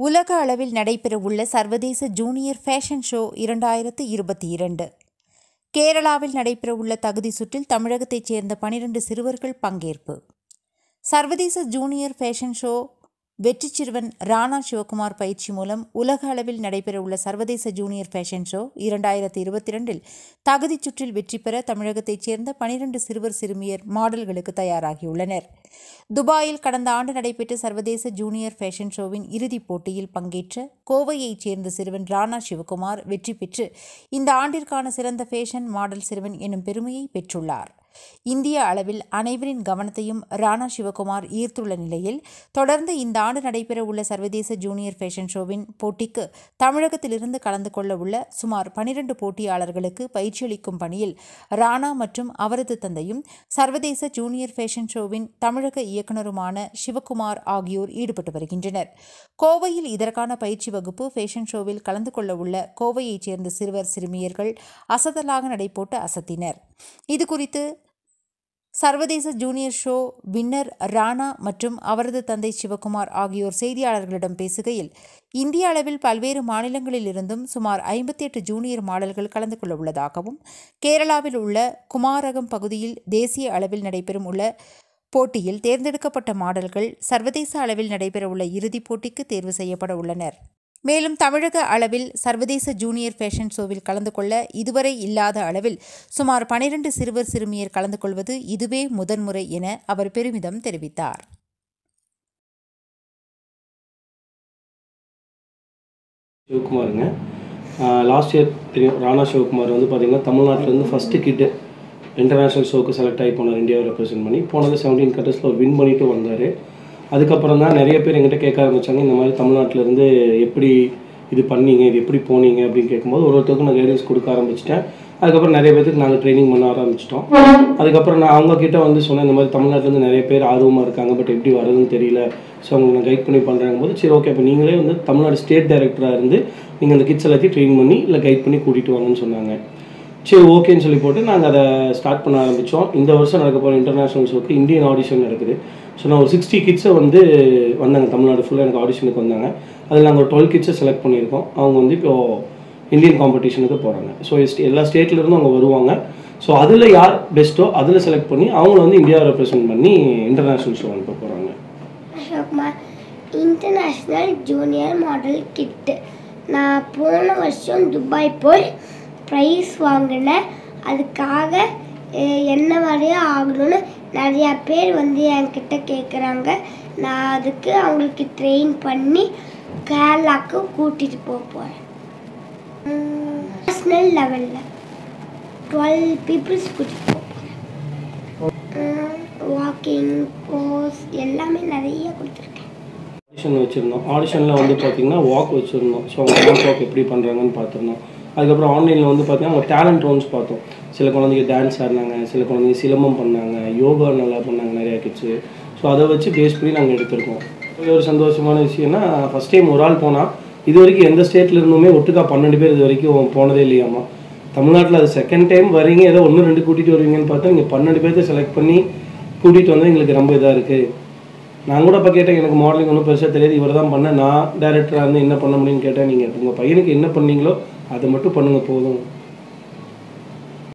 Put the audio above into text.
உலக அளவில் நடைபெறவுள்ள சர்வதேச ஜூனியர் ஃபேஷன் ஷோ இரண்டாயிரத்து இருபத்தி இரண்டு கேரளாவில் நடைபெறவுள்ள தகுதி சுற்றில் தமிழகத்தைச் சேர்ந்த பனிரெண்டு சிறுவர்கள் பங்கேற்பு சர்வதேச ஜூனியர் ஃபேஷன் ஷோ வெற்றி சிறுவன் ராணா சிவகுமார் பயிற்சி மூலம் உலக அளவில் நடைபெறவுள்ள சர்வதேச ஜூனியர் ஃபேஷன் ஷோ இரண்டாயிரத்தி இருபத்தி இரண்டில் தகுதிச் சுற்றில் வெற்றி பெற தமிழகத்தைச் சேர்ந்த பனிரெண்டு சிறுவர் சிறுமியர் மாடல்களுக்கு தயாராகியுள்ளனர் துபாயில் கடந்த ஆண்டு நடைபெற்ற சர்வதேச ஜூனியர் ஃபேஷன் ஷோவின் இறுதிப் போட்டியில் பங்கேற்ற கோவையைச் சேர்ந்த சிறுவன் ராணா சிவகுமார் வெற்றி பெற்று இந்த ஆண்டிற்கான சிறந்த ஃபேஷன் மாடல் சிறுவன் எனும் பெருமையை பெற்றுள்ளார் இந்திய அளவில் அனைவரின் கவனத்தையும் ராணா சிவகுமார் ஈர்த்துள்ள நிலையில் தொடர்ந்து இந்த ஆண்டு நடைபெறவுள்ள சர்வதேச ஜூனியர் ஃபேஷன் ஷோவின் போட்டிக்கு தமிழகத்திலிருந்து கலந்து கொள்ள உள்ள சுமார் பனிரெண்டு போட்டியாளர்களுக்கு பயிற்சியளிக்கும் பணியில் ராணா மற்றும் அவரது தந்தையும் சர்வதேச ஜூனியர் ஃபேஷன் ஷோவின் தமிழக இயக்குநருமான சிவகுமார் ஆகியோர் ஈடுபட்டு வருகின்றனர் கோவையில் இதற்கான பயிற்சி வகுப்பு ஃபேஷன் ஷோவில் கலந்து கொள்ள உள்ள கோவையைச் சேர்ந்த சிறுவர் சிறுமியர்கள் அசத்தலாக நடைபோட்டு அசத்தினர் இதுகுறித்து சர்வதேச ஜூனியர் ஷோ வின்னர் ராணா மற்றும் அவரது தந்தை சிவகுமார் ஆகியோர் செய்தியாளர்களிடம் பேசுகையில் இந்திய அளவில் பல்வேறு மாநிலங்களிலிருந்தும் சுமார் ஐம்பத்தி எட்டு ஜூனியர் மாடல்கள் கலந்து கொள்ள உள்ளதாகவும் கேரளாவில் உள்ள குமாரகம் பகுதியில் தேசிய அளவில் நடைபெறும் உள்ள போட்டியில் தேர்ந்தெடுக்கப்பட்ட மாடல்கள் சர்வதேச அளவில் நடைபெறவுள்ள இறுதிப் போட்டிக்கு தேர்வு செய்யப்பட உள்ளனர் மேலும் தமிழக அளவில் சர்வதேச ஜூனியர் ஃபேஷன் ஷோவில் கலந்து கொள்ள இதுவரை இல்லாத அளவில் சுமார் பனிரெண்டு சிறுவர் சிறுமியர் கலந்து கொள்வது இதுவே முதன்முறை என அவர் பெருமிதம் தெரிவித்தார் சிவகுமாருங்க லாஸ்ட் இயர் தெரியும் ராணா சிவகுமார் வந்து பார்த்தீங்கன்னா தமிழ்நாட்டிலேருந்து ஃபஸ்ட்டு கிட்டு இன்டர்நேஷ்னல் ஷோக்கு செலக்ட் ஆகி போனார் இந்தியாவை ரெப்ரசென்ட் பண்ணி போனது செவன்டீன் கட்டர்ஸில் ஒரு வின் பண்ணிட்டு வந்தார் அதுக்கப்புறம் தான் நிறைய பேர் எங்கிட்ட கேட்க ஆரம்பித்தாங்க இந்த மாதிரி தமிழ்நாட்டிலேருந்து எப்படி இது பண்ணீங்க இது எப்படி போனீங்க அப்படின்னு கேட்கும்போது ஒரு ஒருத்தருக்கும் நான் கைடன்ஸ் கொடுக்க ஆரம்பிச்சிட்டேன் அதுக்கப்புறம் நிறைய பேருக்கு நாங்கள் ட்ரைனிங் பண்ண ஆரம்பிச்சிட்டோம் அதுக்கப்புறம் நான் அவங்க கிட்ட வந்து சொன்னேன் இந்த மாதிரி தமிழ்நாட்டிலேருந்து நிறைய பேர் ஆர்வமாக இருக்காங்க பட் எப்படி வரதுன்னு தெரியல ஸோ அவங்களுக்கு நான் கைட் பண்ணி பண்ணுறாங்க போது சரி ஓகே அப்போ நீங்களே வந்து தமிழ்நாடு ஸ்டேட் டைரக்டராக இருந்து நீங்கள் அந்த கிட்ஸ் எல்லாத்தையும் ட்ரெயின் பண்ணி இல்லை கைட் பண்ணி கூட்டிகிட்டு வாங்கன்னு சொன்னாங்க சரி ஓகேன்னு சொல்லி போட்டு நாங்கள் அதை ஸ்டார்ட் பண்ண ஆரம்பித்தோம் இந்த வருஷம் நடக்க போகிற இன்டர்நேஷ்னல் ஷோக்கு இந்தியன் ஆடிஷன் நடக்குது ஸோ நான் ஒரு சிக்ஸ்டி கிட்ஸை வந்து வந்தாங்க தமிழ்நாடு ஃபுல்லாக எனக்கு ஆடிஷனுக்கு வந்தாங்க அதில் நாங்கள் ஒரு டுவெல் கிட்ஸை செலக்ட் பண்ணியிருக்கோம் அவங்க வந்து இப்போ இந்தியன் காம்படிஷனுக்கு போகிறாங்க ஸோ எல்லா ஸ்டேட்லேருந்தும் அவங்க வருவாங்க ஸோ அதில் யார் பெஸ்ட்டோ அதில் செலக்ட் பண்ணி அவங்கள வந்து இந்தியாவை ரெப்ரசென்ட் பண்ணி இன்டர்நேஷ்னல் ஷோ அனுப்ப போகிறாங்க Ashokkumar international junior model kid நான் போன வருஷம் துபாய் போய் ப்ரைஸ் வாங்கினேன் அதுக்காக அஹ், என்ன மாதிரியே ஆகணும்னு நிறையா பேர் வந்து என்கிட்ட கேட்குறாங்க நான் அதுக்கு அவங்களுக்கு ட்ரெயின் பண்ணி கேரளாவுக்கு கூட்டிகிட்டு போக போகிறேன் நேஷ்னல் லெவலில் டுவெல் பீப்புள்ஸ் கூட்டிகிட்டு போக போகிறேன் வாக்கிங் போஸ் எல்லாமே நிறைய கொடுத்துருக்கேன் ஆடிஷன் வச்சுருந்தோம் ஆடிஷனில் வந்து பார்த்திங்கன்னா வாக் வச்சுருந்தோம் ஸோ அவங்க வாக் வாக் எப்படி பண்ணுறாங்கன்னு பார்த்துருந்தோம் அதுக்கப்புறம் ஆன்லைனில் வந்து பார்த்தீங்கன்னா அவங்க டேலண்ட் ரவுண்ட்ஸ் பார்த்தோம் சில குழந்தைங்க டான்ஸ் ஆடினாங்க சில குழந்தைங்க சிலம்பம் பண்ணாங்க யோகா நல்லா பண்ணாங்க நிறையா கிட்ஸு ஸோ அதை வச்சு பேஸ் பண்ணி நாங்கள் எடுத்திருக்கோம் இது ஒரு சந்தோஷமான விஷயம்னா ஃபஸ்ட் டைம் ஒரு ஆள் போனால் இது வரைக்கும் எந்த ஸ்டேட்ல இருந்துமே ஒட்டுக்கா பன்னெண்டு பேர் இது வரைக்கும் போனதே இல்லையாமா தமிழ்நாட்டில் அது செகண்ட் டைம் வரீங்க ஏதோ ஒன்று ரெண்டு கூட்டிகிட்டு வருவீங்கன்னு பார்த்தா நீங்கள் பன்னெண்டு பேர்த்த செலக்ட் பண்ணி கூட்டிகிட்டு வந்தால் எங்களுக்கு ரொம்ப இதாக இருக்குது நான் கூட அப்போ கேட்டேன் எனக்கு மாடலிங் ஒன்றும் பெருசாக தெரியாது இவர் தான் பண்ணேன் நான் டேரக்டராக இருந்து என்ன பண்ண முடியும்னு கேட்டேன் நீங்கள் உங்கள் பையனுக்கு என்ன பண்ணீங்களோ அதை மட்டும் பண்ணுங்கள் போதும்